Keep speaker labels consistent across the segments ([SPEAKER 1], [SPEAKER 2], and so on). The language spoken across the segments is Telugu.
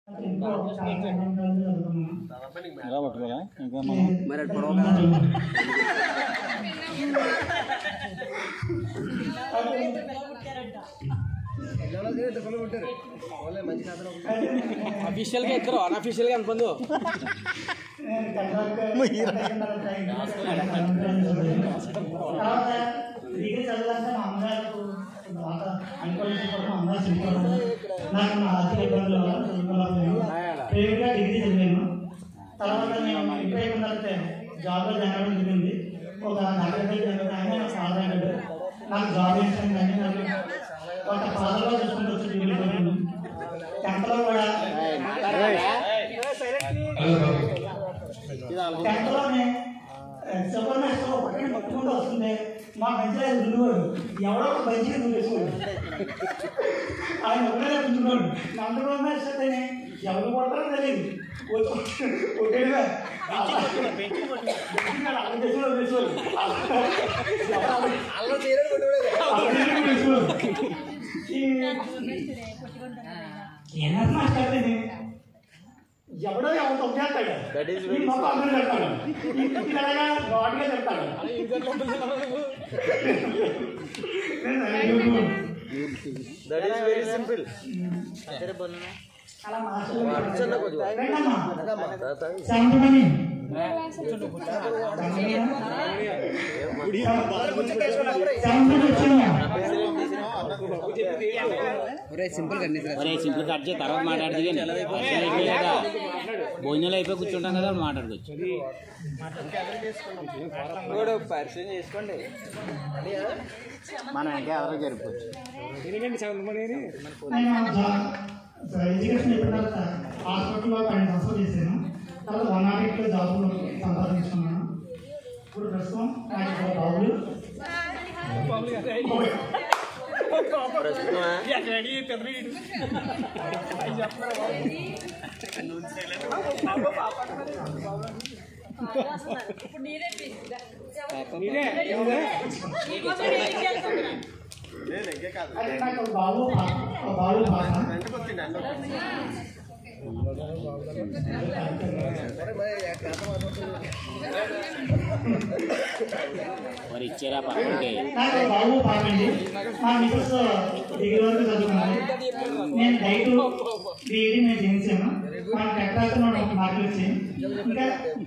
[SPEAKER 1] ఎలా పట్టుకోవాలా ఇంకా మనం
[SPEAKER 2] మరి అటు పొడవు కదా అఫీషియల్ గా ఇద్దరు అన్అఫీషియల్ గా అనుకుందు
[SPEAKER 3] డిగ్రీ చదవాలంటే మా అమ్మగారు బాగా అనుకోలేదు మా అమ్మగారు చనిపోవడం నాకు నా ఆర్థిక ఇబ్బందుల వల్ల చదువుకోలేకపోయాను ప్రైవేట్గా డిగ్రీ చదివాను తర్వాత నేను ఇంటర్ అయిపోయిన తర్వాత జాబ్లో జాయిన్ అవ్వడం జరిగింది ఒక నలభై వేలు ఆయన నాకు ఫాదర్ అయ్యాడు నాకు జాబ్ చేసాను కానీ నాకు ఒక ఫాదర్గా చూసుకుంటూ వచ్చి డిగ్రీ చదివాను టెన్త్లో కూడా టెన్త్లోనే చెప్పర్ మేస్టర్ ఒకటి పట్టుకుంటూ వస్తుంది మా మంచిగా దున్నువాడు ఎవడో ఒక మంచిగా దున్నేసుకోడు ఆయన ఒకటే దున్నుకోడు నందరూ మేస్టర్ ఎవరు కొడతారో తెలియదు ఒకటిగా ఏనా మాట్లాడేది ఎవడో ఎవరు తొక్కేస్తాడు ఈ మొక్క అందరూ చెప్తాడు ఇంటికి వెళ్ళగా ఘాటుగా చెప్తాడు
[SPEAKER 2] దట్ ఈస్ వెరీ సింపుల్
[SPEAKER 3] అలా మార్చుకోండి శాంతమణి శాంతమణి వచ్చిందా
[SPEAKER 2] సింపుల్ గా
[SPEAKER 1] ఒరే సింపుల్ కట్ చేసి తర్వాత మాట్లాడుతుంది లేదా భోజనాలు అయిపోయి కూర్చుంటాం కదా మాట్లాడుకోవచ్చు
[SPEAKER 2] పరిచయం చేసుకోండి
[SPEAKER 1] మనం ఇంకా ఎవరో జరుపుకోవచ్చు
[SPEAKER 3] నేను జా- ఎడ్యుకేషన్ అయిపోయిన తర్వాత హాస్పిటల్లో పన్నెండు సంవత్సరాలు చేశాను తర్వాత వన్ నాట్ ఎయిట్లో జాబ్ సంపాదించుకున్నాను ఇప్పుడు ప్రస్తుతం నాకు ఒక బాబులు
[SPEAKER 2] ప్రస్తుతం
[SPEAKER 3] అంటే నాకు ఒక బాబు పా- ఒక బాబు పాప
[SPEAKER 1] మరి ఇచ్చారా పక్కనకి
[SPEAKER 3] నాకు ఒక బాబు పాప అండి మా మిస్సెస్ డిగ్రీ వరకు చదువుకున్నాను నేను డైట్ బీఈడి నేను చేయించాను మా టెక్రాస్ ఒక మార్కులు వచ్చాయి ఇంకా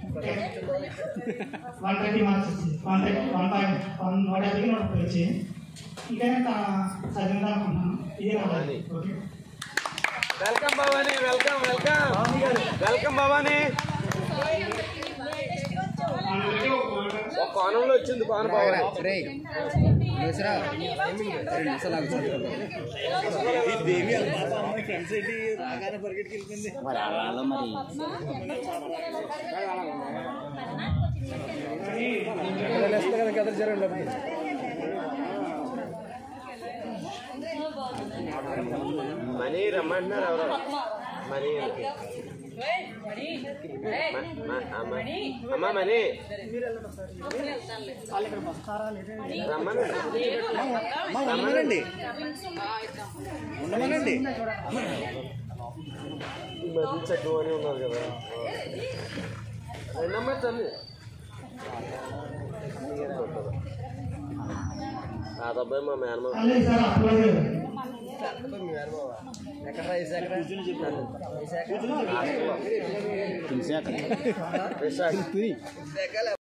[SPEAKER 3] వన్ థర్టీ మార్క్స్ వచ్చాయి one thirty one point one నూట యాభైకి నూట ముప్పై వచ్చాయి ఇంకా నేను తా- చదివిందాం అనుకుంటున్నాను ఇదే నా life. Okay
[SPEAKER 2] welcome Bhavani welcome welcome welcome Bhavani ఒక కోణంలో వచ్చింది కోన భవానీ
[SPEAKER 1] మరి అలా మరి
[SPEAKER 2] మనీ రమ్మంటున్నారు ఎవరో మనీ అమ్మా మనీ రమ్మనండి రమ్మనండి ఉండమనండి ఈ మధ్య చక్కగా అని ఉన్నారు కదా రెండమ్మా తల్లి కాదబ్బాయి మా మేనమామ
[SPEAKER 3] అదే సార్ అప్లోడ్
[SPEAKER 1] తెలిసాక
[SPEAKER 2] విశాఖ